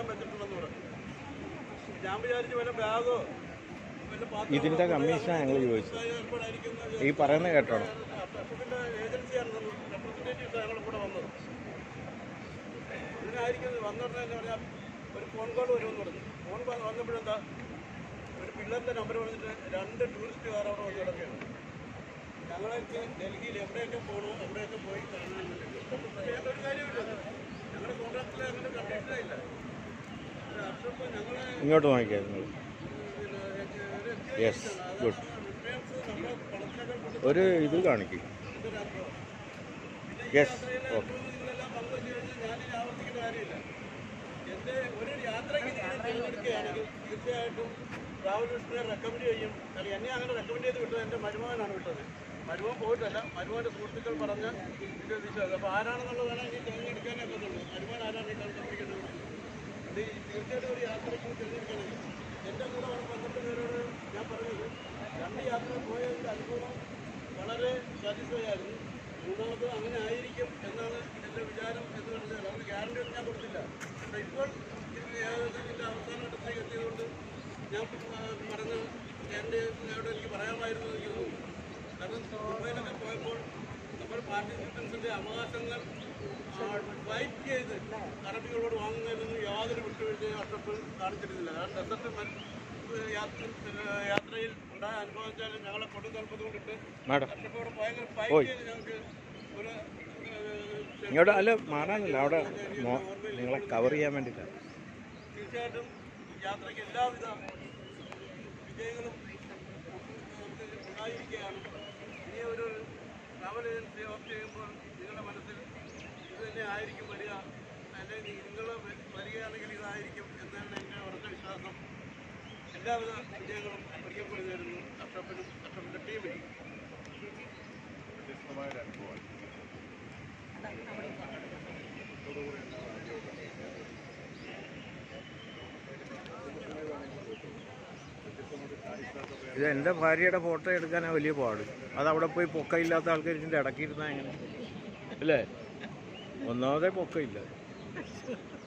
ഞാൻ വെച്ചിട്ടുണ്ടെന്ന് പറഞ്ഞു ഞാൻ വിചാരിച്ചു വല്ല ബാഗോ വല്ല പാത്രമോ ഇതിന്റെ കമ്മീഷനാണ് ഞങ്ങൾ ചോദിച്ചത് ഏർപ്പാടായിരിക്കും ഈ പറയുന്നത് കേട്ടോണം അസഫിന്റെ ഏജൻസിയാണ് റെപ്രസെന്റേറ്റീവ്സ് ഞങ്ങളുടെ കൂടെ വന്നത് ഇതിനായിരിക്കും വന്നുടനെ എന്ന് പറഞ്ഞാൽ ഒരു ഫോൺ കോൾ വരുമെന്ന് പറഞ്ഞു ഫോൺ വന്നപ്പോഴെന്താ ഒരു പിള്ളേരുടെ നമ്പർ പറഞ്ഞിട്ട് രണ്ട് ടൂറിസ്റ്റ് കാർ അവിടെ വന്ന് കിടക്കുകയാണ് ഞങ്ങളൊക്കെ ഡൽഹിയിൽ എവിടെയൊക്കെ പോകണോ എവിടെയൊക്കെ പോയി കാണാൻ വേണ്ടിയിട്ട് പക്ഷേ അതിന്റെ ഒരു കാര്യമില്ല ഞങ്ങളുടെ കോൺട്രാക്റ്റിൽ അങ്ങനെ കണ്ടീഷനേ ഇല്ല ഒരു അസഫ് ഞങ്ങളെ ഇങ്ങോട്ട് നോക്കിയാൽ നിങ്ങൾ യെസ് ഗുഡ് നമ്മളെ പണത്തിനൊക്കെ കൊണ്ട് ഒരു ഇത് കാണിക്കും യെസ് ഓക്കെ നിങ്ങളെല്ലാം പങ്കുവച്ചു കഴിഞ്ഞാൽ ഞാനിനി ആവർത്തിക്കേണ്ട കാര്യമില്ല എൻ്റെ ഒരു യാത്രയ്ക്ക് നിങ്ങൾ തിരഞ്ഞെടുക്കുകയാണെങ്കിൽ തീർച്ചയായിട്ടും ട്രാവൽ ബിസിനെ റെക്കമെൻഡ് ചെയ്യും അല്ലെങ്കിൽ എന്നെ അങ്ങനെ റെക്കമെൻഡ് ചെയ്ത് വിട്ടത് എൻ്റെ മരുമകനാണ് വിട്ടത് മരുമകൻ പോയിട്ടല്ല മരുമകൻ്റെ സുഹൃത്തുക്കൾ പറഞ്ഞ ഇത് വിശ്വാസം അപ്പോൾ ആരാണെന്നുള്ളത് വേണമെങ്കിൽ തിരഞ്ഞെടുക്കാനേ പറ്റുള്ളൂ മരുമകൻ ആരാണ് ഈ കണ്ടുപിടിക്കേണ്ടത് ഇത് തീർച്ചയായിട്ടും ഒരു യാത്രയ്ക്ക് തിരഞ്ഞെടുക്കണമെങ്കിൽ എൻ്റെ കൂടെ വന്ന പന്ത്രണ്ട് പേരോട് ഞാൻ പറഞ്ഞത് രണ്ട് യാത്ര പോയതിൻ്റെ അനുഭവം വളരെ സാറ്റിസ്ഫൈ ആയിരുന്നു മൂന്നാമത് അങ്ങനെ ആയിരിക്കും എന്നാണ് എൻ്റെ വിചാരം എന്ന് മനസ്സിലായി അതിന് ഗ്യാരണ്ടി ഒന്നും ഞാൻ കൊടുത്തില്ല പക്ഷേ ഇപ്പോൾ ഇത് ഏകദേശം ഇതിൻ്റെ അവസാന ഘട്ടത്തിലേക്ക് എത്തിയതുകൊണ്ട് ഞാൻ ആ, പറഞ്ഞ ഗ്യാരണ്ടി അവിടെ എനിക്ക് പറയാമായിരുന്നു എന്ന് എനിക്ക് തോന്നുന്നു കാരണം ദുബൈയിലൊക്കെ പോയപ്പോൾ നമ്മുടെ പാർട്ടിസിപ്പൻസിൻ്റെ അവകാശങ്ങൾ ഫൈറ്റ് ചെയ്ത് അറബികളോട് വാങ്ങുന്നതിനൊന്നും യാതൊരു വിട്ടുവീഴ്ചയും അഷ്ടപ്പ് കാണിച്ചിരുന്നില്ല കാരണം ഡെസർട്ട് യാത്ര യാത്രയിൽ ഉണ്ടായ അനുഭവം വെച്ചാൽ ഞങ്ങളെ കൊണ്ടു താല്പര്യപ്പെട്ടിട്ട് മാഡം അഷ്ടപ്പോടെ ഭയങ്കര ഫൈറ്റ് ചെയ്ത് ഞങ്ങൾക്ക് ഒരു ഏഹ്, ഇങ്ങോട്ട് അല്ല മാറാനില്ല അവിടെ മോ- നിങ്ങളെ കവർ ചെയ്യാൻ വേണ്ടിയിട്ടാണ് തീർച്ചയായിട്ടും യാത്രയ്ക്ക് എല്ലാവിധ വിജയങ്ങളും നമുക്ക് ഉണ്ടായിരിക്കുകയാണ് ഇനി ഒരു ട്രാവൽ ഏജൻസി ഓഫ് ചെയ്യുമ്പോൾ നിങ്ങളുടെ മനസ്സിൽ ഇത് തന്നെ ആയിരിക്കും വരിക അല്ലെങ്കിൽ നിങ്ങൾ വരികയാണെങ്കിൽ ഇതായിരിക്കും എന്നാണ് എൻ്റെ ഉറച്ച വിശ്വാസം എല്ലാവിധ വിജയങ്ങളും ഒരിക്കൽ കൂടി നേരുന്നു അഷ്റഫിനും അഷ്റഫിൻ്റെ ടീമിനും ഇത് എൻ്റെ ഭാര്യയുടെ ഫോട്ടോ എടുക്കാനാണ് വലിയ പാട് അത് അവിടെ പോയി പൊക്കയില്ലാത്ത ആൾക്കാർ ഇതിൻ്റെ ഇടയ്ക്കിരുന്നാൽ എങ്ങനെ അല്ലേ ഒന്നാമതേ പൊക്കയില്ല